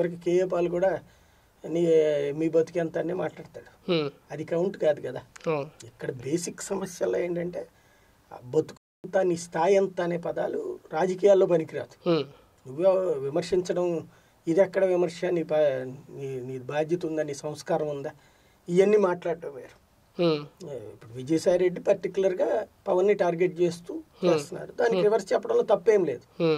చివరికి KA Paul కూడా నీ మీ బతికెంత అని మాట్లాడతాడు హ్మ్. అది కౌంట్ కాదు కదా అవును ఇక్కడ బేసిక్ సమస్యలు ఏంటంటే ఆ బతుకంత నీ స్థాయి ఎంత అనే పదాలు రాజకీయాల్లో పనికిరాదు హ్మ్. నువ్వే విమర్శించడం ఇది ఎక్కడ విమర్శ నీ పా- నీ నీ బాధ్యత ఉందా నీ సంస్కారం ఉందా ఇవన్నీ మాట్లాడటం వేరు హ్మ్. ఏ, ఇప్పుడు విజయసాయి రెడ్డి పర్టికులర్గా పవన్ని టార్గెట్ చేస్తూ చేస్తున్నారు దానికి రివర్స్ చెప్పడంలో తప్పేం లేదు హ్మ్.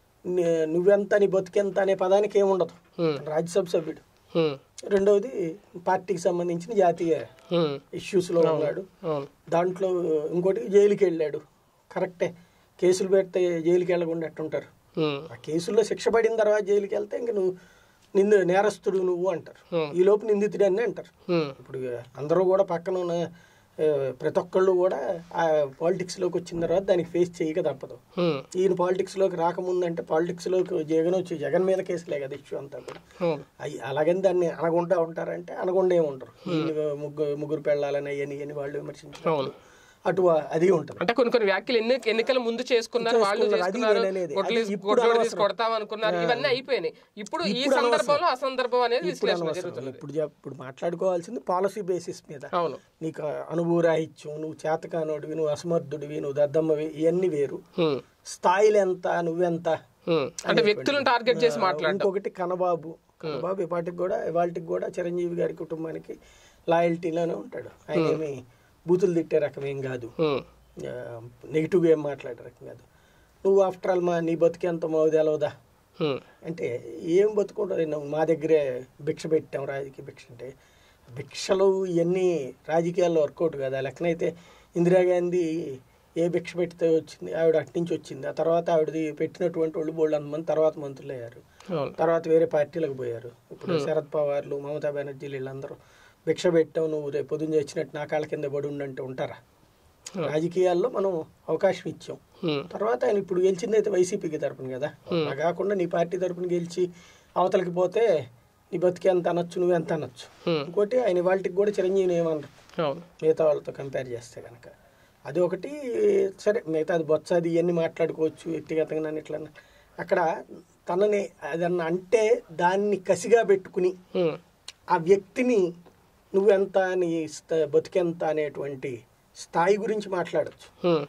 నే- నువ్వెంత నీ బతికెంత అనే పదానికి ఏముండదు హ్మ్. రాజ్యసభ సభ్యుడు హ్మ్. రెండవది పార్టీకి సంబంధించిన జాతీయ హ్మ్. ఇష్యూస్లో ఉన్నాడు అవును దాంట్లో ఇంకోటి జైలుకి వెళ్ళాడు కరెక్టే కేసులు పెడితే జైలుకి వెళ్ళకుండా ఎట్టుంటారు హ్మ్. ఆ కేసుల్లో శిక్ష పడిన తర్వాత జైలుకి వెళ్తే ఇంక నువ్వు నిందు నేరస్తుడు నువ్వు అంటారు Hmm. ఈ లోపు నిందితుడు అని అంటారు హ్మ్. ఇప్పుడు అందరూ కూడా పక్కన ఉన్న ఆ, ప్రతి ఒక్కళ్ళు కూడా ఆ పాలిటిక్స్లోకి వచ్చిన తర్వాత దానికి ఫేస్ చేయక తప్పదు హ్మ్. ఈయన పాలిటిక్స్లోకి రాకముందంటే పాలిటిక్స్లోకి జగన్ వచ్చి జగన్ మీద కేసులే కదా ఇష్యూ అంతా కూడా అవును అయ్యి అలాగని దాన్ని అనకుండా ఉంటారంటే అనకుండా ఏమి ఉంటారు ఈయన ముగ్గురు ముగ్గురు పెళ్ళాలని అయ్యని అని వాళ్ళు విమర్శించారు అవును అటు అది ఉంటుంది అంటే కొన్ని కొన్ని వ్యాఖ్యలు ఎన్ని ఎన్నికల ముందు చేసుకున్నారు వాళ్ళు చేసుకున్నారు. అది చేసుకున్నారు నేను అనేది. గొడ్లు అది ఇప్పుడు గొడ్లు తీసి అనవసరం. కొడతాం అనుకున్నారు ఇవన్నీ అయిపోయినాయి ఇప్పుడు ఈ ఇప్పుడు సందర్భంలో అసందర్భం అనేది ఇప్పుడు విశ్లేషణ అనవసరం. జరుగుతున్నది ఇప్పుడు చెప్- ఇప్పుడు మాట్లాడుకోవాల్సింది పాలసీ బేసిస్ మీద అవును నీకు అనుభూరాహిత్యం నువ్వు చేతకానోడివి నువ్వు అసమర్థుడివి నువ్వు దద్దమ్మవి ఇవన్నీ వేరు హ్మ్. స్థాయిలు ఎంత నువ్వెంత హ్మ్. అంటే వ్యక్తులను టార్గెట్ చేసి మాట్లాడడం ఇంకొకటి కనబాబు కనబాబు ఇవాటికి కూడా ఇవాటికి కూడా చిరంజీవి గారి కుటుంబానికి లాయల్టీలోనే ఉంటాడు ఆయన ఏమి బూతులు తిట్టే రకం ఏం కాదు హ్మ్. నెగిటివ్గా ఏం మాట్లాడే రకం కాదు నువ్వు ఆఫ్టర్ ఆల్ మా నీ బతికి ఎంత మోదేలవదా హ్మ్. అంటే ఏం బతుకుంటారు నువ్వు మా దగ్గరే భిక్ష పెట్టాం రాజకీయ భిక్ష అంటే భిక్షలు ఇవన్నీ రాజకీయాల్లో వర్కౌట్ కాదు ఆ లెక్కనైతే ఇందిరాగాంధీ ఏ భిక్ష పెడితే వచ్చింది ఆవిడ అటు నుంచి వచ్చింది ఆ తర్వాత ఆవిడది పెట్టినటువంటి వాళ్ళు బోళ్ళు అంతమంది తర్వాత మంత్రులు అయ్యారు అవును తర్వాత వేరే పార్టీలకు పోయారు ఇప్పుడు శరద్ పవార్లు మమతా బెనర్జీలు వీళ్ళందరూ భిక్ష పెట్టావు నువ్వు రేపు పొద్దున్న వచ్చినట్టు నా కాళ్ళ కింద పడి ఉండంటే ఉంటారా రాజకీయాల్లో మనం అవకాశం ఇచ్చాం హ్మ్. తర్వాత ఆయన ఇప్పుడు గెలిచింది అయితే వైసీపీకి తరపున కదా అలా కాకుండా నీ పార్టీ తరపున గెలిచి అవతలకి పోతే నీ బతికి ఎంత అనొచ్చు నువ్వు ఎంత అనొచ్చు హ్మ్. ఇంకోటి ఆయన వాళ్ళకి కూడా చిరంజీవిని ఏమనరు అవును మిగతా వాళ్ళతో కంపేర్ చేస్తే కనుక అది ఒకటి సరే మిగతా అది బొత్సది ఇవన్నీ మాట్లాడుకోవచ్చు వ్యక్తిగతంగా నన్ను ఇట్లా అన్నా. అక్కడ తనని అదన్నా అంటే దాన్ని కసిగా పెట్టుకుని హ్మ్. ఆ వ్యక్తిని నువ్వెంత నీ స్థ- బతికెంత అనేటువంటి స్థాయి గురించి మాట్లాడచ్చు హ్మ్.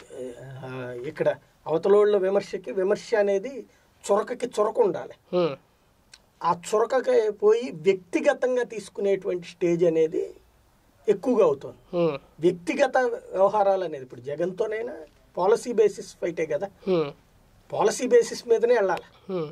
ఆ, ఇక్కడ అవతలోళ్ళ విమర్శకి విమర్శ అనేది చొరకకి చొరక ఉండాలి హ్మ్. ఆ చొరకకి పోయి వ్యక్తిగతంగా తీసుకునేటువంటి స్టేజ్ అనేది ఎక్కువగా అవుతుంది హ్మ్. వ్యక్తిగత వ్యవహారాలు అనేది ఇప్పుడు జగన్తోనైనా పాలసీ బేసిస్ ఫైటే కదా హ్మ్. పాలసీ బేసిస్ మీదనే వెళ్ళాలి హ్మ్.